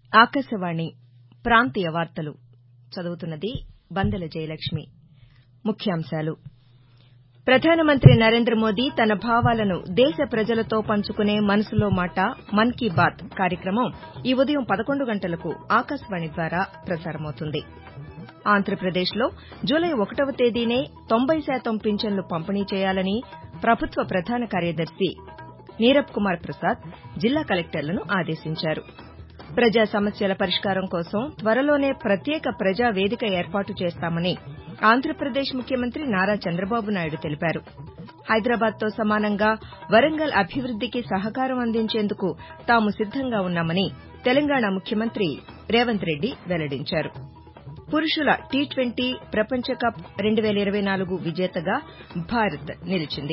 ఆకాశవాణి ప్రాంతీయ వార్తలు చదువుతున్నది బందెల జయలక్ష్మి ముఖ్యాంశాలు ప్రధానమంత్రి నరేంద్ర మోదీ తన భావాలను దేశ ప్రజలతో పంచుకునే మనసులో మాట మన్ కీ బాత్ కార్యక్రమం ఈ ఉదయం పదకొండు గంటలకు ఆకాశవాణి ద్వారా ప్రసారమవుతుంది ఆంధ్రప్రదేశ్లో జూలై ఒకటవ తేదీనే తొంభై శాతం పింఛన్లు పంపిణీ చేయాలని ప్రభుత్వ ప్రధాన కార్యదర్శి నీరబ్ కుమార్ ప్రసాద్ జిల్లా కలెక్టర్లను ఆదేశించారు ప్రజా సమస్యల పరిష్కారం కోసం త్వరలోనే ప్రత్యేక ప్రజా వేదిక ఏర్పాటు చేస్తామని ఆంధ్రప్రదేశ్ ముఖ్యమంత్రి నారా చంద్రబాబు నాయుడు తెలిపారు హైదరాబాద్తో సమానంగా వరంగల్ అభివృద్దికి సహకారం అందించేందుకు తాము సిద్దంగా ఉన్నామని తెలంగాణ ముఖ్యమంత్రి రేవంత్ రెడ్డి వెల్లడించారు పురుషుల టీ ట్వంటీ ప్రపంచ కప్ రెండు వేల ఇరవై నాలుగు విజేతగా భారత్ నిలిచింది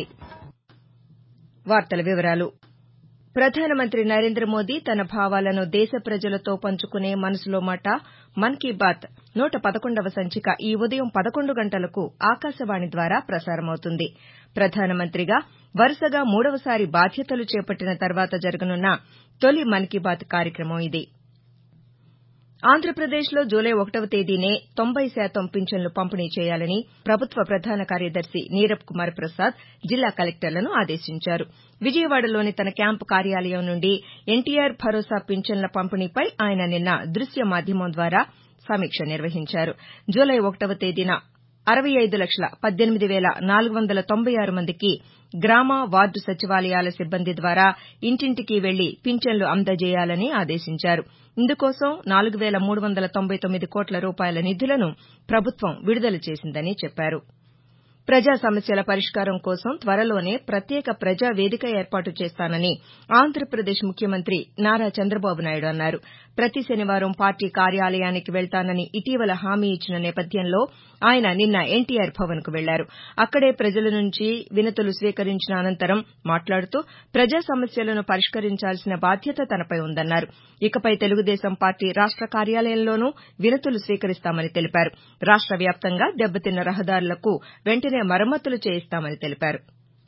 ప్రధానమంత్రి నరేంద్ర మోదీ తన భావాలను దేశ ప్రజలతో పంచుకునే మనసులో మాట మన్ కీ బాత్ నూట పదకొండవ సంచిక ఈ ఉదయం పదకొండు గంటలకు ఆకాశవాణి ద్వారా ప్రసారమవుతుంది ప్రధానమంత్రిగా వరుసగా మూడవసారి బాధ్యతలు చేపట్టిన తర్వాత జరగనున్న తొలి మన్ కీ బాత్ కార్యక్రమం ఇది ఆంధ్రప్రదేశ్లో జూలై ఒకటవ తేదీనే తొంభై శాతం పింఛన్లు పంపిణీ చేయాలని ప్రభుత్వ ప్రధాన కార్యదర్శి నీరబ్ కుమార్ ప్రసాద్ జిల్లా కలెక్టర్లను ఆదేశించారు విజయవాడలోని తన క్యాంపు కార్యాలయం నుండి ఎన్టీఆర్ భరోసా పింఛన్ల పంపిణీపై ఆయన నిన్న దృశ్య మాధ్యమం ద్వారా సమీక్ష నిర్వహించారు జూలై ఒకటవ తేదీన అరవై ఐదు లక్షల పద్దెనిమిది వేల నాలుగు వందల తొంభై ఆరు మందికి గ్రామ వార్డు సచివాలయాల సిబ్బంది ద్వారా ఇంటింటికి వెళ్లి పింఛన్లు అందజేయాలని ఆదేశించారు ఇందుకోసం నాలుగు వేల మూడు వందల తొంభై తొమ్మిది కోట్ల రూపాయల నిధులను ప్రభుత్వం విడుదల చేసిందని చెప్పారు ప్రజా సమస్యల పరిష్కారం కోసం త్వరలోనే ప్రత్యేక ప్రజా వేదిక ఏర్పాటు చేస్తానని ఆంధ్రప్రదేశ్ ముఖ్యమంత్రి నారా చంద్రబాబు నాయుడు అన్నారు ప్రతి శనివారం పార్టీ కార్యాలయానికి వెళ్తానని ఇటీవల హామీ ఇచ్చిన నేపథ్యంలో ఆయన నిన్న ఎన్టీఆర్ భవన్కు వెళ్లారు అక్కడే ప్రజల నుంచి వినతులు స్వీకరించిన అనంతరం మాట్లాడుతూ ప్రజా సమస్యలను పరిష్కరించాల్సిన బాధ్యత తనపై ఉందన్నారు ఇకపై తెలుగుదేశం పార్టీ రాష్ట కార్యాలయంలోనూ వినతులు స్వీకరిస్తామని తెలిపారు రాష్ట వ్యాప్తంగా దెబ్బతిన్న రహదారులకు వెంటనే మరమ్మతులు చేయిస్తామని తెలిపారు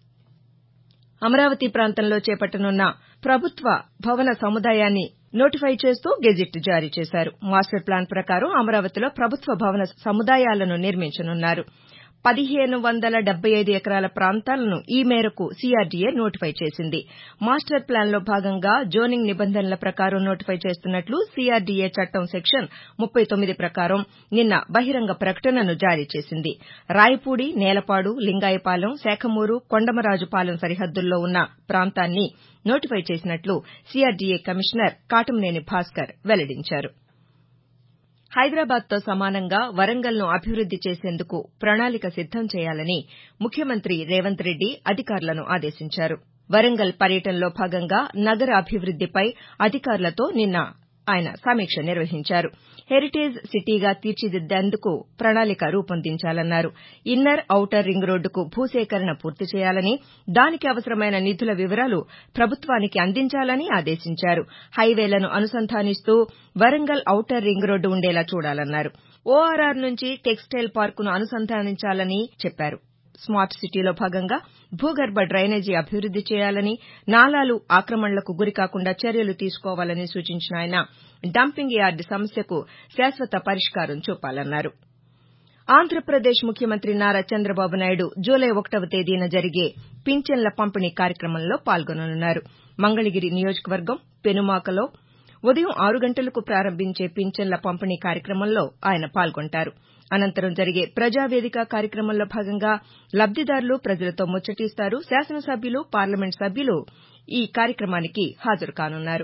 అమరావతి ప్రాంతంలో చేపట్టనున్న ప్రభుత్వ భవన సముదాయాన్ని నోటిఫై చేస్తూ గెజిట్ జారీ చేశారు మాస్టర్ ప్లాన్ ప్రకారం అమరావతిలో ప్రభుత్వ భవన సముదాయాలను నిర్మించనున్నారు పదిహేను వందల డెబ్బై ఐదు ఎకరాల ప్రాంతాలను ఈ మేరకు సీఆర్డీఏ నోటిఫై చేసింది మాస్టర్ ప్లాన్లో భాగంగా జోనింగ్ నిబంధనల ప్రకారం నోటిఫై చేస్తున్నట్లు సీఆర్డీఏ చట్టం సెక్షన్ ముప్పై తొమ్మిది ప్రకారం నిన్న బహిరంగ ప్రకటనను జారీ చేసింది రాయపూడి నేలపాడు లింగాయపాలెం శాఖమూరు కొండమరాజుపాలెం సరిహద్దుల్లో ఉన్న ప్రాంతాన్ని నోటిఫై చేసినట్లు సీఆర్డీఏ కమిషనర్ కాటంనేని భాస్కర్ వెల్లడించారు హైదరాబాద్తో సమానంగా వరంగల్ను అభివృద్ది చేసేందుకు ప్రణాళిక సిద్దం చేయాలని ముఖ్యమంత్రి రేవంత్ రెడ్డి అధికారులను ఆదేశించారు వరంగల్ పర్యటనలో భాగంగా నగర అభివృద్దిపై అధికారులతో నిన్న ఆయన సమీక్ష నిర్వహించారు హెరిటేజ్ సిటీగా తీర్చిదిద్దేందుకు ప్రణాళిక రూపొందించాలన్నారు ఇన్నర్ ఔటర్ రింగ్ రోడ్డుకు భూసేకరణ పూర్తి చేయాలని దానికి అవసరమైన నిధుల వివరాలు ప్రభుత్వానికి అందించాలని ఆదేశించారు హైవేలను అనుసంధానిస్తూ వరంగల్ ఔటర్ రింగ్ రోడ్డు ఉండేలా చూడాలన్నారు ఓఆర్ఆర్ నుంచి టెక్స్టైల్ పార్కును అనుసంధానించాలని చెప్పారు స్మార్ట్ సిటీలో భాగంగా భూగర్భ డ్రైనేజీ అభివృద్ది చేయాలని నాలాలు ఆక్రమణలకు గురికాకుండా చర్యలు తీసుకోవాలని సూచించిన ఆయన డంపింగ్ యార్డు సమస్యకు శాశ్వత పరిష్కారం చూపాలన్నారు ఆంధ్రప్రదేశ్ ముఖ్యమంత్రి నారా చంద్రబాబు నాయుడు జూలై ఒకటవ తేదీన జరిగే పింఛన్ల పంపిణీ కార్యక్రమంలో పాల్గొననున్నారు మంగళగిరి నియోజకవర్గం పెనుమాకలో ఉదయం ఆరు గంటలకు ప్రారంభించే పింఛన్ల పంపిణీ కార్యక్రమంలో ఆయన పాల్గొంటారు అనంతరం జరిగే ప్రజావేదిక కార్యక్రమంలో భాగంగా లబ్దిదారులు ప్రజలతో ముచ్చటిస్తారు శాసనసభ్యులు పార్లమెంట్ సభ్యులు ఈ కార్యక్రమానికి హాజరు కానున్నారు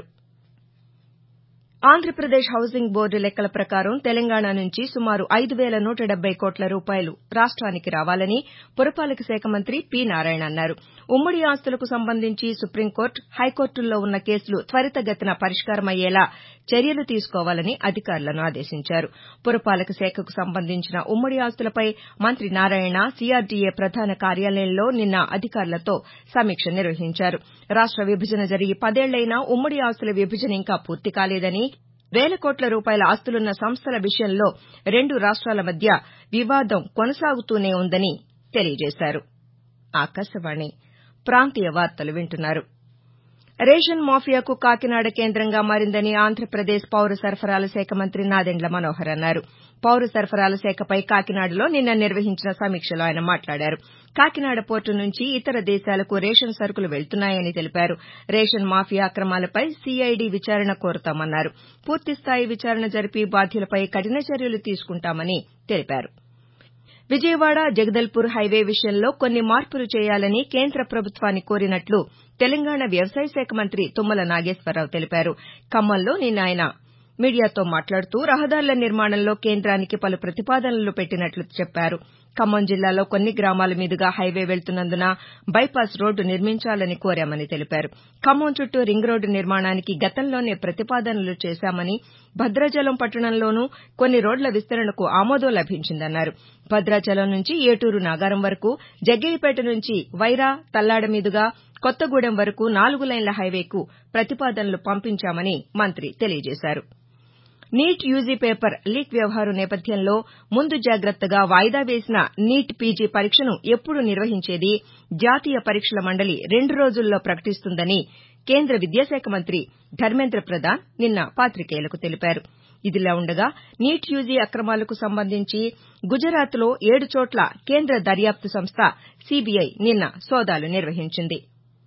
ఆంధ్రప్రదేశ్ హౌసింగ్ బోర్డు లెక్కల ప్రకారం తెలంగాణ నుంచి సుమారు ఐదు వేల నూట డెబ్బై కోట్ల రూపాయలు రాష్ట్రానికి రావాలని పురపాలక శాఖ మంత్రి పి నారాయణ అన్నారు ఉమ్మడి ఆస్తులకు సంబంధించి సుప్రీంకోర్టు హైకోర్టుల్లో ఉన్న కేసులు త్వరితగతిన పరిష్కారమయ్యేలా చర్యలు తీసుకోవాలని అధికారులను ఆదేశించారు పురపాలక శాఖకు సంబంధించిన ఉమ్మడి ఆస్తులపై మంత్రి నారాయణ సీఆర్డీఏ ప్రధాన కార్యాలయంలో నిన్న అధికారులతో సమీక్ష నిర్వహించారు రాష్ట విభజన జరిగి పదేళ్లైనా ఉమ్మడి ఆస్తుల విభజన ఇంకా పూర్తి కాలేదని వేల కోట్ల రూపాయల ఆస్తులున్న సంస్థల విషయంలో రెండు రాష్ట్రాల మధ్య వివాదం కొనసాగుతూనే ఉందని తెలియజేశారు రేషన్ మాఫియాకు కాకినాడ కేంద్రంగా మారిందని ఆంధ్రప్రదేశ్ పౌర సరఫరాల శాఖ మంత్రి నాదెండ్ల మనోహర్ అన్నారు పౌర సరఫరాల శాఖపై కాకినాడలో నిన్న నిర్వహించిన సమీక్షలో ఆయన మాట్లాడారు కాకినాడ పోర్టు నుంచి ఇతర దేశాలకు రేషన్ సరుకులు వెళ్తున్నాయని తెలిపారు రేషన్ మాఫియా అక్రమాలపై సీఐడీ విచారణ కోరతామన్నారు పూర్తిస్థాయి విచారణ జరిపి బాధ్యులపై కఠిన చర్యలు తీసుకుంటామని తెలిపారు విజయవాడ జగదల్పూర్ హైవే విషయంలో కొన్ని మార్పులు చేయాలని కేంద్ర ప్రభుత్వాన్ని కోరినట్లు తెలంగాణ వ్యవసాయ శాఖ మంత్రి తుమ్మల నాగేశ్వరరావు తెలిపారు ఖమ్మంలో నిన్న ఆయన మీడియాతో మాట్లాడుతూ రహదారుల నిర్మాణంలో కేంద్రానికి పలు ప్రతిపాదనలు పెట్టినట్లు చెప్పారు ఖమ్మం జిల్లాలో కొన్ని గ్రామాల మీదుగా హైవే వెళ్తున్నందున బైపాస్ రోడ్డు నిర్మించాలని కోరామని తెలిపారు ఖమ్మం చుట్టూ రింగ్ రోడ్డు నిర్మాణానికి గతంలోనే ప్రతిపాదనలు చేశామని భద్రాచలం పట్టణంలోనూ కొన్ని రోడ్ల విస్తరణకు ఆమోదం లభించిందన్నారు భద్రాచలం నుంచి ఏటూరు నాగారం వరకు జగ్గయ్యపేట నుంచి వైరా తల్లాడ మీదుగా కొత్తగూడెం వరకు నాలుగు లైన్ల హైవేకు ప్రతిపాదనలు పంపించామని మంత్రి తెలియజేశారు నీట్ యూజీ పేపర్ లీక్ వ్యవహారం నేపథ్యంలో ముందు జాగ్రత్తగా వాయిదా వేసిన నీట్ పీజీ పరీక్షను ఎప్పుడు నిర్వహించేది జాతీయ పరీక్షల మండలి రెండు రోజుల్లో ప్రకటిస్తుందని కేంద్ర విద్యాశాఖ మంత్రి ధర్మేంద్ర ప్రధాన్ నిన్న పాతికేయులకు తెలిపారు ఇదిలా ఉండగా నీట్ యూజీ అక్రమాలకు సంబంధించి గుజరాత్లో ఏడు చోట్ల కేంద్ర దర్యాప్తు సంస్థ సీబీఐ నిన్న సోదాలు నిర్వహించింది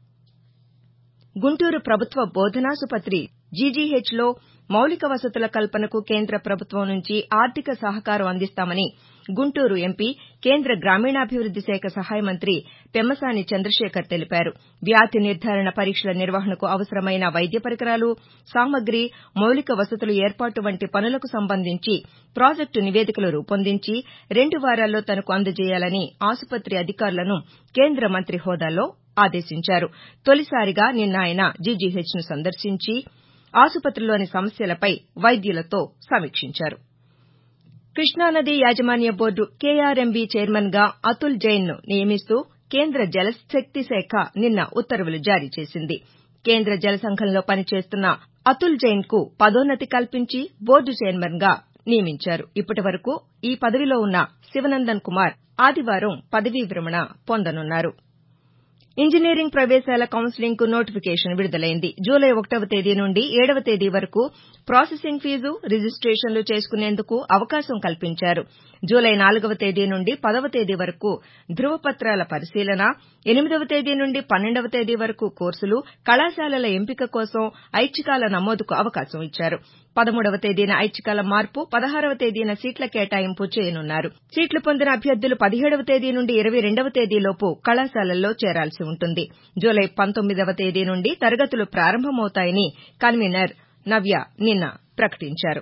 గుంటూరు ప్రభుత్వ బోధనాసుపత్రి జీజీహెచ్లో మౌలిక వసతుల కల్పనకు కేంద్ర ప్రభుత్వం నుంచి ఆర్థిక సహకారం అందిస్తామని గుంటూరు ఎంపీ కేంద్ర గ్రామీణాభివృద్ది శాఖ సహాయ మంత్రి పెమ్మసాని చంద్రశేఖర్ తెలిపారు వ్యాధి నిర్ధారణ పరీక్షల నిర్వహణకు అవసరమైన వైద్య పరికరాలు సామగ్రి మౌలిక వసతులు ఏర్పాటు వంటి పనులకు సంబంధించి ప్రాజెక్టు నివేదికలు రూపొందించి రెండు వారాల్లో తనకు అందజేయాలని ఆసుపత్రి అధికారులను కేంద్ర మంత్రి హోదాలో ఆదేశించారు తొలిసారిగా నిన్న ఆయన జీజీహెచ్ను సందర్శించి ఆసుపత్రిలోని సమస్యలపై వైద్యులతో సమీక్షించారు కృష్ణానది యాజమాన్య బోర్డు కేఆర్ఎంబీ చైర్మన్గా అతుల్ జైన్ను నియమిస్తూ కేంద్ర జలశక్తి శాఖ నిన్న ఉత్తర్వులు జారీ చేసింది కేంద్ర జల సంఘంలో పనిచేస్తున్న అతుల్ జైన్కు పదోన్నతి కల్పించి బోర్డు చైర్మన్గా నియమించారు ఇప్పటి వరకు ఈ పదవిలో ఉన్న శివనందన్ కుమార్ ఆదివారం పదవీ విరమణ పొందనున్నారు ఇంజనీరింగ్ ప్రవేశాల కౌన్సిలింగ్కు నోటిఫికేషన్ విడుదలైంది జూలై ఒకటవ తేదీ నుండి ఏడవ తేదీ వరకు ప్రాసెసింగ్ ఫీజు రిజిస్టేషన్లు చేసుకునేందుకు అవకాశం కల్పించారు జూలై నాలుగవ తేదీ నుండి పదవ తేదీ వరకు ధృవపత్రాల పరిశీలన ఎనిమిదవ తేదీ నుండి పన్నెండవ తేదీ వరకు కోర్సులు కళాశాలల ఎంపిక కోసం ఐచ్ఛికాల నమోదుకు అవకాశం ఇచ్చారు పదమూడవ తేదీన ఐచ్ఛికాల మార్పు పదహారవ తేదీన సీట్ల కేటాయింపు చేయనున్నారు సీట్లు పొందిన అభ్యర్థులు పదిహేడవ తేదీ నుండి ఇరవై రెండవ తేదీలోపు కళాశాలల్లో చేరాల్సి ఉంటుంది జూలై పంతొమ్మిదవ తేదీ నుండి తరగతులు ప్రారంభమవుతాయని కన్వీనర్ నవ్య నిన్న ప్రకటించారు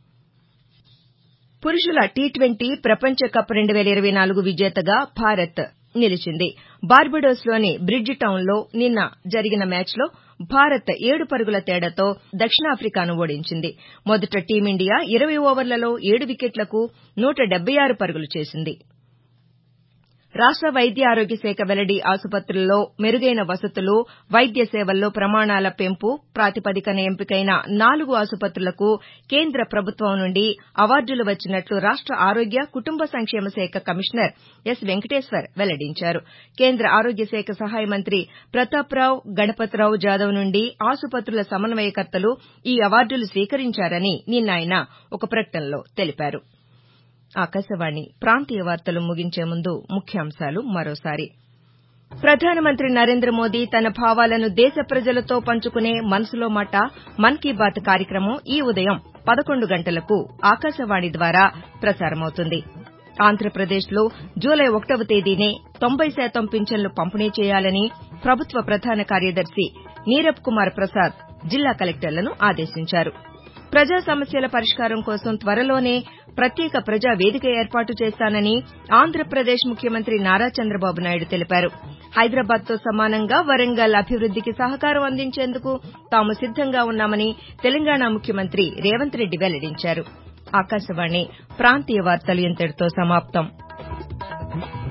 పురుషుల టీ ట్వంటీ ప్రపంచ కప్ రెండు వేల ఇరవై నాలుగు విజేతగా భారత్ నిలిచింది బార్బడోస్లోని బ్రిడ్జ్ టౌన్లో నిన్న జరిగిన మ్యాచ్లో భారత్ ఏడు పరుగుల తేడాతో దక్షిణాఫ్రికాను ఓడించింది మొదట టీమిండియా ఇరవై ఓవర్లలో ఏడు వికెట్లకు నూట డెబ్బై ఆరు పరుగులు చేసింది రాష్ట వైద్య ఆరోగ్య శాఖ వెల్లడి ఆసుపత్రుల్లో మెరుగైన వసతులు వైద్య సేవల్లో ప్రమాణాల పెంపు ప్రాతిపదికన ఎంపికైన నాలుగు ఆసుపత్రులకు కేంద్ర ప్రభుత్వం నుండి అవార్డులు వచ్చినట్లు రాష్ట ఆరోగ్య కుటుంబ సంక్షేమ శాఖ కమిషనర్ ఎస్ వెంకటేశ్వర్ వెల్లడించారు కేంద్ర ఆరోగ్య శాఖ సహాయ మంత్రి ప్రతాప్రావ్ గణపత్రావు జాదవ్ నుండి ఆసుపత్రుల సమన్వయకర్తలు ఈ అవార్డులు స్వీకరించారని నిన్న ఆయన ఒక ప్రకటనలో తెలిపారు ఆకాశవాణి ప్రాంతీయ వార్తలు ముగించే ముందు ముఖ్యాంశాలు మరోసారి ప్రధానమంత్రి నరేంద్ర మోదీ తన భావాలను దేశ ప్రజలతో పంచుకునే మనసులో మాట మన్ కీ బాత్ కార్యక్రమం ఈ ఉదయం పదకొండు గంటలకు ఆకాశవాణి ద్వారా ప్రసారమవుతుంది ఆంధ్రప్రదేశ్లో జూలై ఒకటవ తేదీనే తొంభై శాతం పింఛన్లు పంపిణీ చేయాలని ప్రభుత్వ ప్రధాన కార్యదర్శి నీరబ్ కుమార్ ప్రసాద్ జిల్లా కలెక్టర్లను ఆదేశించారు ప్రజా సమస్యల పరిష్కారం కోసం త్వరలోనే ప్రత్యేక ప్రజా వేదిక ఏర్పాటు చేస్తానని ఆంధ్రప్రదేశ్ ముఖ్యమంత్రి నారా చంద్రబాబు నాయుడు తెలిపారు హైదరాబాద్తో సమానంగా వరంగల్ అభివృద్దికి సహకారం అందించేందుకు తాము సిద్దంగా ఉన్నామని తెలంగాణ ముఖ్యమంత్రి రేవంత్ రెడ్డి వెల్లడించారు ఆకాశవాణి ప్రాంతీయ వార్తలు ఇంతటితో సమాప్తం